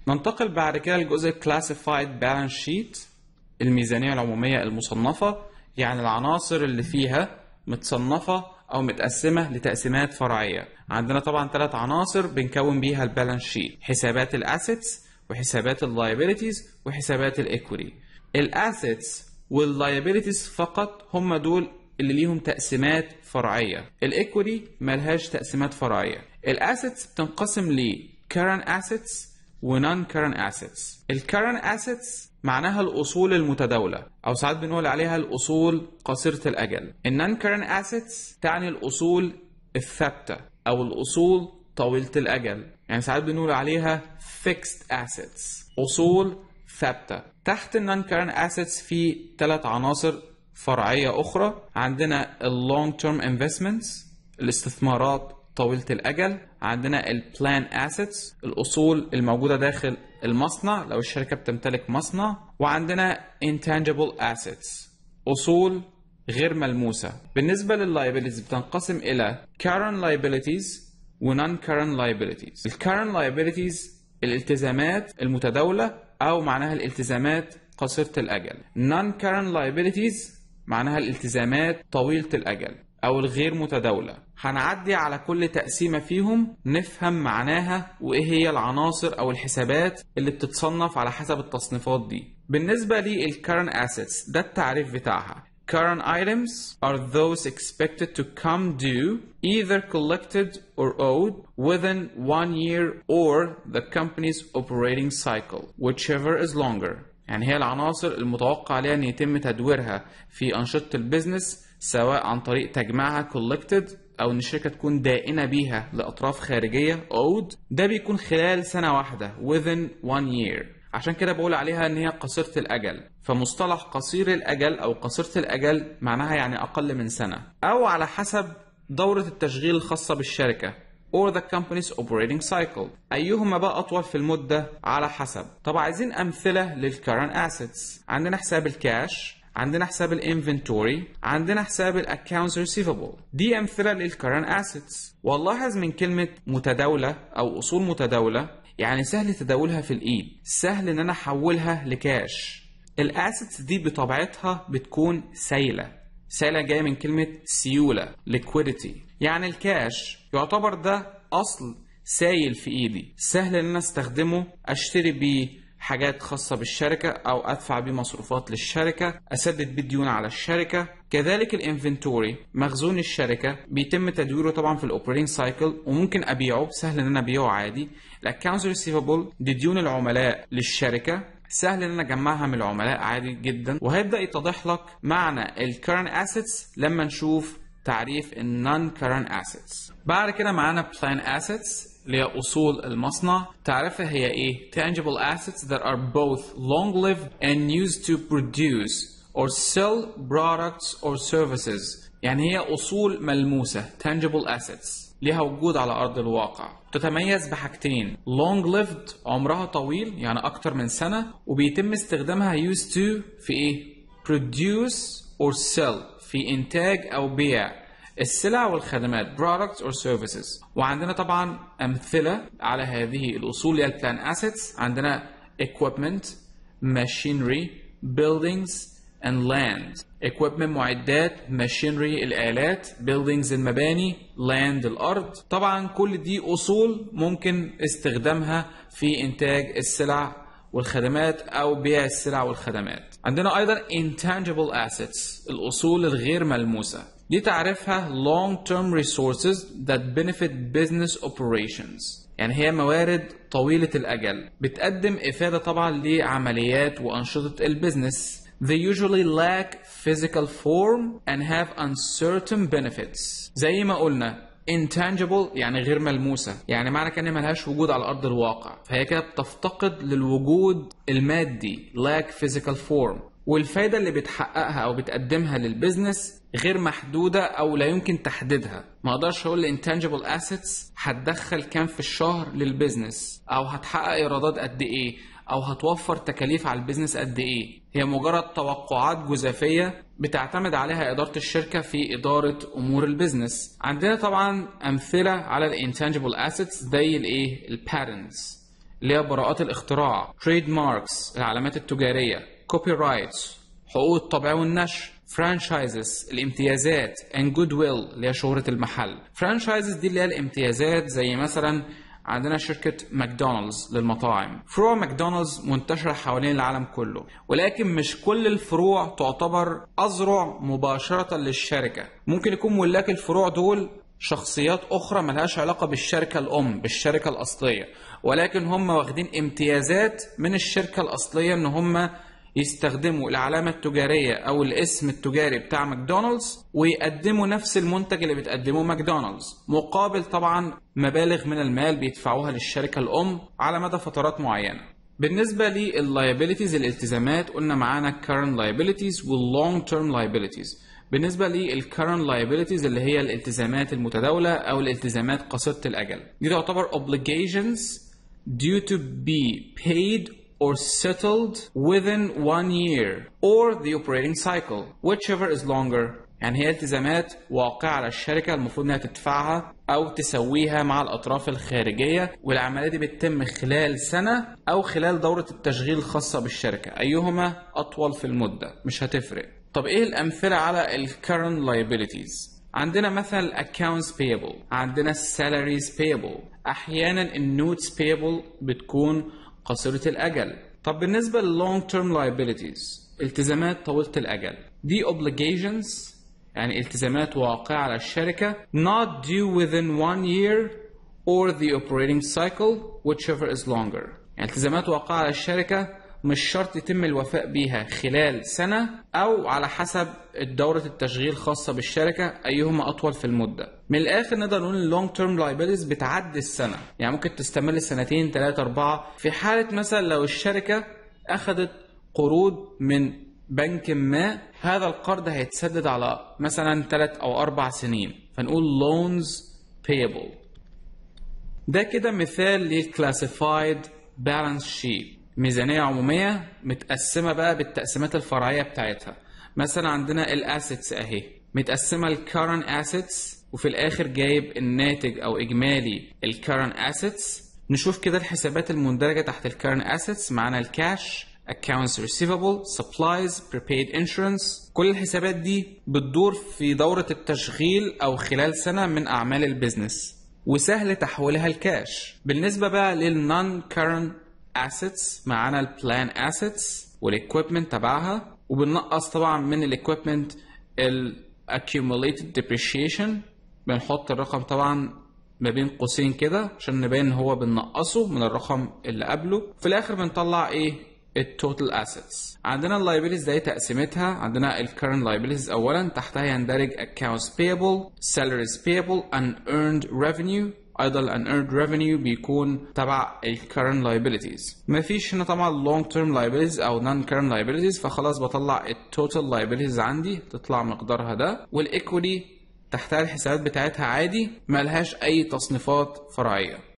ننتقل بعد كده لجزء classified balance sheet الميزانية العمومية المصنفة يعني العناصر اللي فيها متصنفة أو متقسمة لتقسيمات فرعية عندنا طبعا ثلاث عناصر بنكون بيها البالانس شيت حسابات الأسيتس وحسابات اللايبيليتيز وحسابات الإيكوري الأسيتس واللايبيليتيز فقط هم دول اللي ليهم تقسيمات فرعية الإيكوري ملهاش تقسيمات فرعية الأسيتس بتنقسم ل current assets و non current assets ال current assets معناها الأصول المتداولة أو ساعات بنقول عليها الأصول قصيرة الأجل ال non current assets تعني الأصول الثابتة أو الأصول طويلة الأجل يعني ساعات بنقول عليها fixed assets أصول ثابتة تحت ال non current assets في ثلاث عناصر فرعية أخرى عندنا ال long term investments الاستثمارات طويلة الأجل عندنا ال plan assets الأصول الموجودة داخل المصنع لو الشركة بتمتلك مصنع وعندنا intangible assets أصول غير ملموسة بالنسبة للliabilities بتنقسم إلى current liabilities و non current liabilities ال current liabilities الالتزامات المتداولة أو معناها الالتزامات قصيرة الأجل non current liabilities معناها الالتزامات طويلة الأجل أو الغير متداولة هنعدي على كل تقسيمة فيهم نفهم معناها وإيه هي العناصر أو الحسابات اللي بتتصنف على حسب التصنيفات دي بالنسبة لل current assets ده التعريف بتاعها Current items are those expected to come due either collected or owed within one year or the company's operating cycle, whichever is longer. يعني هي العناصر المتوقع عليها ان يتم تدويرها في انشطه البيزنس سواء عن طريق تجميعها collected او ان الشركه تكون دائنه بيها لاطراف خارجيه owed ده بيكون خلال سنه واحده within one year عشان كده بقول عليها ان هي قصيره الاجل فمصطلح قصير الاجل او قصيره الاجل معناها يعني اقل من سنه او على حسب دوره التشغيل الخاصه بالشركه or the company's operating cycle أيهما بقى أطول في المدة على حسب طب عايزين أمثلة للcurrent assets عندنا حساب الكاش عندنا حساب الانفنتوري عندنا حساب الاكونتس ريسيفبل دي امثله للكرنت اسيتس واللاحظ من كلمه متداوله او اصول متداوله يعني سهل تداولها في الايد سهل ان انا احولها لكاش الاسيتس دي بطبيعتها بتكون سايله سايله جايه من كلمه سيوله liquidity يعني الكاش يعتبر ده اصل سايل في ايدي سهل ان انا استخدمه اشتري بيه حاجات خاصة بالشركة أو أدفع بيه مصروفات للشركة أسدد بيه ديون على الشركة كذلك الانفنتوري مخزون الشركة بيتم تدويره طبعا في الاوبريتنج سايكل وممكن أبيعه سهل إن أنا أبيعه عادي الاكونتس ريسيفبل دي ديون العملاء للشركة سهل ان انا اجمعها من العملاء عادي جدا وهيبدا يتضح لك معنى الكرنت اسيتس لما نشوف تعريف النون كرنت اسيتس بعد كده معانا بلان اسيتس اللي هي أصول المصنع تعرفها هي إيه؟ tangible assets that are both long-lived and used to produce or sell products or services يعني هي أصول ملموسة tangible assets ليها وجود على أرض الواقع تتميز بحاجتين long lived عمرها طويل يعني أكتر من سنة وبيتم استخدامها used to في إيه؟ produce or sell في إنتاج أو بيع السلع والخدمات products or services وعندنا طبعا أمثلة على هذه الأصول اللي هي البلان assets عندنا equipment machinery buildings and land equipment معدات machinery الآلات buildings المباني land الأرض طبعا كل دي أصول ممكن استخدامها في إنتاج السلع والخدمات أو بيع السلع والخدمات عندنا أيضا intangible assets الأصول الغير ملموسة دي تعرفها long term resources that benefit business operations يعني هي موارد طويلة الأجل بتقدم إفادة طبعا لعمليات وأنشطة البيزنس They usually lack physical form and have uncertain benefits زي ما قلنا intangible يعني غير ملموسة يعني معنى كان ملهاش وجود على أرض الواقع فهي كده بتفتقد للوجود المادي lack physical form والفايدة اللي بتحققها أو بتقدمها للبزنس غير محدودة أو لا يمكن تحديدها ما أقدرش أقول intangible assets هتدخل كام في الشهر للبزنس أو هتحقق إيرادات قد إيه أو هتوفر تكاليف على البيزنس قد إيه هي مجرد توقعات جزافية بتعتمد عليها إدارة الشركة في إدارة أمور البيزنس عندنا طبعا أمثلة على ال intangible assets زي الإيه الباترنز اللي هي براءات الاختراع تريد ماركس العلامات التجارية كوبي رايتس حقوق الطبع والنشر فرانشايزز الامتيازات and goodwill اللي هي شهرة المحل فرانشايزز دي اللي هي الامتيازات زي مثلا عندنا شركة ماكدونالدز للمطاعم فروع ماكدونالدز منتشرة حوالين العالم كله ولكن مش كل الفروع تعتبر أذرع مباشرة للشركة ممكن يكون ملاك الفروع دول شخصيات أخرى ملهاش علاقة بالشركة الأم بالشركة الأصلية ولكن هم واخدين امتيازات من الشركة الأصلية إن هم يستخدموا العلامة التجارية أو الاسم التجاري بتاع ماكدونالدز ويقدموا نفس المنتج اللي بتقدمه ماكدونالدز مقابل طبعا مبالغ من المال بيدفعوها للشركة الأم على مدى فترات معينة بالنسبة لللايبيليتيز الالتزامات قلنا معانا current liabilities وال long term liabilities بالنسبة للcurrent liabilities اللي هي الالتزامات المتداولة أو الالتزامات قصيرة الأجل دي تعتبر obligations due to be paid or settled within one year or the operating cycle whichever is longer يعني هي التزامات واقعة على الشركة المفروض انها تدفعها او تسويها مع الاطراف الخارجية والعملية دي بتتم خلال سنة او خلال دورة التشغيل الخاصة بالشركة ايهما اطول في المدة مش هتفرق طب ايه الامثلة على ال current liabilities عندنا مثلا accounts payable عندنا salaries payable احيانا النوتس payable بتكون قصيرة الأجل طب بالنسبة لل long term liabilities التزامات طويلة الأجل دي obligations يعني التزامات واقعة على الشركة not due within one year or the operating cycle whichever is longer يعني التزامات واقعة على الشركة مش شرط يتم الوفاء بيها خلال سنة أو على حسب دورة التشغيل الخاصة بالشركة أيهما أطول في المدة من الآخر نقدر نقول اللونج تيرم لايبيليز بتعدي السنة يعني ممكن تستمر سنتين ثلاثة أربعة في حالة مثلا لو الشركة أخذت قروض من بنك ما هذا القرض هيتسدد على مثلا ثلاث أو أربع سنين فنقول loans payable ده كده مثال للكلاسيفايد بالانس شيت ميزانية عمومية متقسمة بقى بالتقسيمات الفرعية بتاعتها مثلا عندنا الاسيتس اهي متقسمة الكارن اسيتس وفي الاخر جايب الناتج او اجمالي الكارن اسيتس نشوف كده الحسابات المندرجة تحت الكارن اسيتس معانا الكاش accounts receivable supplies prepaid insurance كل الحسابات دي بتدور في دورة التشغيل او خلال سنة من اعمال البيزنس وسهل تحويلها الكاش بالنسبة بقى للنون current assets معانا البلان assets والاكويبمنت تبعها وبننقص طبعا من الاكويبمنت ال accumulated depreciation بنحط الرقم طبعا ما بين قوسين كده عشان نبين ان هو بننقصه من الرقم اللي قبله في الاخر بنطلع ايه التوتال assets عندنا اللايبيليز دي تقسيمتها عندنا الكرنت liabilities اولا تحتها يندرج accounts payable salaries payable unearned revenue ايضا ال unearned revenue بيكون تبع ال current liabilities مفيش هنا طبعا long term liabilities او non current liabilities فخلاص بطلع ال total liabilities عندي تطلع مقدارها ده والايكويتي تحتها الحسابات بتاعتها عادي ملهاش اي تصنيفات فرعيه